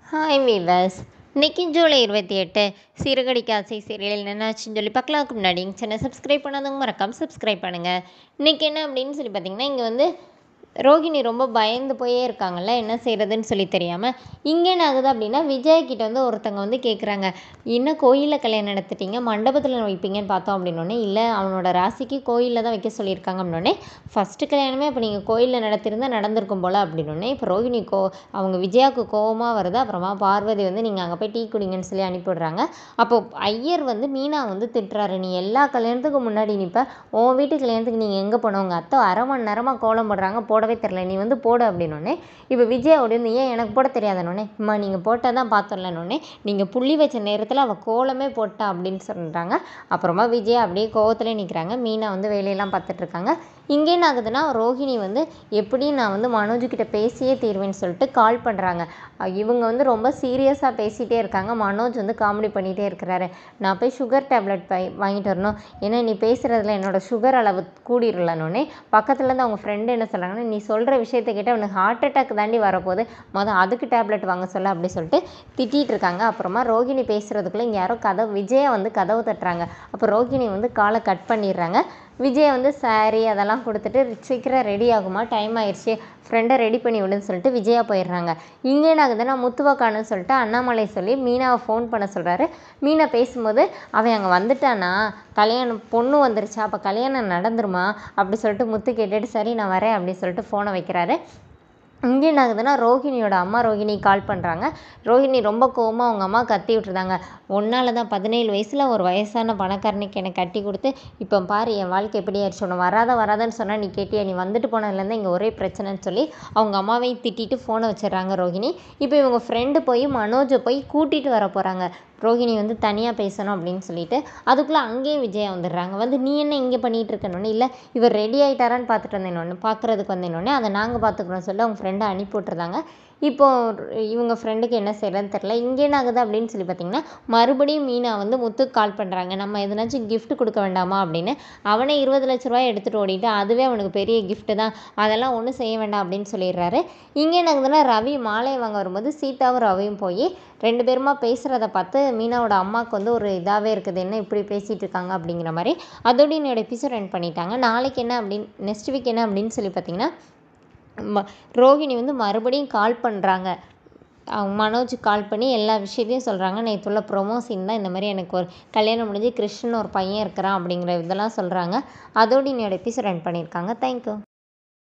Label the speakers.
Speaker 1: hi viewers இன்னைக்கு ஜூலை இருபத்தி எட்டு சிறுகடிக்க ஆசை சீரியல் என்னாச்சுன்னு சொல்லி பார்க்கலாம்க்கு முன்னாடி எங்கள் சேனல் சப்ஸ்கிரைப் பண்ணாதவங்க மறக்காமல் சப்ஸ்கிரைப் பண்ணுங்கள் இன்றைக்கி என்ன அப்படின்னு சொல்லி பார்த்தீங்கன்னா இங்கே வந்து ரோகிணி ரொம்ப பயந்து போயே இருக்காங்கல்ல என்ன செய்கிறதுன்னு சொல்லி தெரியாமல் இங்கே என்ன ஆகுது அப்படின்னா விஜய் கிட்ட வந்து ஒருத்தங்க வந்து கேட்குறாங்க என்ன கோயிலில் கல்யாணம் நடத்திட்டீங்க மண்டபத்தில் வைப்பீங்கன்னு பார்த்தோம் அப்படின்னோடனே இல்லை அவனோட ராசிக்கு கோயிலில் தான் வைக்க சொல்லியிருக்காங்க அப்படின்னோடனே ஃபஸ்ட்டு கல்யாணமே இப்போ நீங்கள் கோயிலில் நடத்திருந்தால் நடந்திருக்கும் போல் அப்படின்னோடனே இப்போ ரோகிணி கோ அவங்க விஜயாவுக்கு கோவமாக வருது அப்புறமா பார்வதி வந்து நீங்கள் அங்கே போய் டீ குடிங்கன்னு சொல்லி அனுப்பிவிடுறாங்க அப்போ ஐயர் வந்து மீனா வந்து திட்டுறாரு நீ எல்லா கல்யாணத்துக்கும் முன்னாடி நிற்ப உன் வீட்டு கல்யாணத்துக்கு நீங்கள் எங்கே போன உங்கள் அத்தை அரை மணி நேரமாக கோலம் போடுறாங்க போடவே தெரில நீ வந்து போடு அப்படின்னோடனே இப்போ விஜயாவோட வந்து ஏன் எனக்கு போட தெரியாதனோடனே அம்மா நீங்கள் போட்டால் தான் பார்த்துடலனோடனே நீங்கள் புள்ளி வச்ச நேரத்தில் அவள் கோலமே போட்டா அப்படின்னு சொல்கிறாங்க அப்புறமா விஜயா அப்படியே கோவத்திலே நிற்கிறாங்க மீனா வந்து வேலையெல்லாம் பார்த்துட்ருக்காங்க இங்கே என்ன ஆகுதுன்னா ரோஹிணி வந்து எப்படி நான் வந்து மனோஜ்கிட்ட பேசியே தீர்வேன்னு சொல்லிட்டு கால் பண்ணுறாங்க இவங்க வந்து ரொம்ப சீரியஸாக பேசிகிட்டே இருக்காங்க மனோஜ் வந்து காமெடி பண்ணிகிட்டே இருக்கிறாரு நான் போய் சுகர் டேப்லெட் பை வாங்கிட்டு வரணும் ஏன்னா நீ பேசுகிறதுல என்னோடய சுகர் அளவு கூடிடலனோடனே பக்கத்தில் இருந்து அவங்க ஃப்ரெண்டு என்ன சொல்கிறாங்கன்னா நீ சொல்கிற விஷயத்தை கேட்டால் அவனுக்கு ஹார்ட் அட்டாக் தாண்டி வரப்போகுது மொதல் அதுக்கு டேப்லெட் வாங்க சொல்ல அப்படி சொல்லிட்டு திட்டிகிட்டு இருக்காங்க அப்புறமா ரோகிணி பேசுகிறதுக்குள்ளே இங்கே யாரோ கதவு விஜயா வந்து கதவு தட்டுறாங்க அப்போ ரோகிணி வந்து காலை கட் பண்ணிடுறாங்க விஜய் வந்து சாரி அதெல்லாம் கொடுத்துட்டு சீக்கிரம் ரெடி ஆகுமா டைம் ஆயிடுச்சு ஃப்ரெண்டை ரெடி பண்ணி விடுன்னு சொல்லிட்டு விஜயா போயிடுறாங்க இங்கே என்ன ஆகுதுன்னா முத்துவக்கான்னு சொல்லிட்டு அண்ணாமலை சொல்லி மீனாவை ஃபோன் பண்ண சொல்கிறாரு மீனா பேசும்போது அவன் அங்கே வந்துட்டானா கல்யாணம் பொண்ணு வந்துருச்சா அப்போ கல்யாணம் நடந்துருமா அப்படி சொல்லிட்டு முத்து கேட்டுட்டு சரி நான் வரேன் அப்படின்னு சொல்லிட்டு ஃபோனை வைக்கிறாரு இங்கே என்ன ஆகுதுன்னா ரோஹிணியோட அம்மா ரோஹிணி கால் பண்ணுறாங்க ரோஹிணி ரொம்ப கோவமாக அவங்க அம்மா கத்தி விட்டுருந்தாங்க ஒன்றால் தான் பதினேழு வயசில் ஒரு வயசான பணக்காரனுக்கு என்னை கட்டி கொடுத்து இப்போ பாரு என் வாழ்க்கை எப்படி ஆயிடுச்சு உன்னை வராத வராதன்னு சொன்னால் நீ கேட்டியா நீ வந்துட்டு போனதுலேருந்து இங்கே ஒரே பிரச்சனைன்னு சொல்லி அவங்க அம்மாவையும் திட்டிட்டு ஃபோனை வச்சிடுறாங்க ரோஹிணி இப்போ இவங்க ஃப்ரெண்டு போய் மனோஜை போய் கூட்டிகிட்டு வர போகிறாங்க ரோஹிணி வந்து தனியாக பேசணும் அப்படின்னு சொல்லிட்டு அதுக்குள்ளே அங்கேயும் விஜயா வந்துடுறாங்க வந்து நீ என்ன இங்கே பண்ணிகிட்டு இருக்கணும்னு இல்லை இவர் ரெடி ஆகிட்டாரான்னு பார்த்துட்டு வந்தேனோன்னு பார்க்குறதுக்கு வந்தேனோடனே அதை நாங்கள் பார்த்துக்குறோம் சொல்லி அவங்க ஃப்ரெண்டை அனுப்பி விட்ருந்தாங்க இப்போது இவங்க ஃப்ரெண்டுக்கு என்ன செய்கிறதுன்னு தெரில இங்கே என்ன ஆகுது அப்படின்னு சொல்லி பார்த்தீங்கன்னா மறுபடியும் மீனா வந்து முத்துக்கு கால் பண்ணுறாங்க நம்ம எதனாச்சும் கிஃப்ட் கொடுக்க வேண்டாமா அப்படின்னு அவனே இருபது லட்ச ரூபாய் எடுத்துகிட்டு ஓடிட்டு அதுவே அவனுக்கு பெரிய கிஃப்ட்டு தான் அதெல்லாம் ஒன்றும் செய்ய வேண்டாம் அப்படின்னு சொல்லிடுறாரு இங்கே என்ன ஆகுதுன்னா ரவி மாலை வாங்க வரும்போது சீதாவும் ரவியும் போய் ரெண்டு பேருமா பேசுகிறத பார்த்து மீனாவோட அம்மாவுக்கு வந்து ஒரு இதாகவே இருக்குது என்ன இப்படி பேசிகிட்டு இருக்காங்க அப்படிங்கிற மாதிரி அதோட என்னோட எபிசோட் ரன் பண்ணிட்டாங்க நாளைக்கு என்ன அப்படின்னு நெக்ஸ்ட் வீக் என்ன அப்படின்னு சொல்லி பார்த்தீங்கன்னா ம ரோஹிணி வந்து மறுபடியும் கால் பண்ணுறாங்க அவங்க மனோஜ் கால் பண்ணி எல்லா விஷயத்தையும் சொல்கிறாங்க நேற்றுள்ள ப்ரொமோ சீன் தான் இந்த மாதிரி எனக்கு ஒரு கல்யாணம் முடிஞ்சு கிருஷ்ணன் ஒரு பையன் இருக்கிறான் அப்படிங்கிற இதெல்லாம் சொல்கிறாங்க அதோடு என்னோட எபிசோட் ரன் பண்ணியிருக்காங்க தேங்க்யூ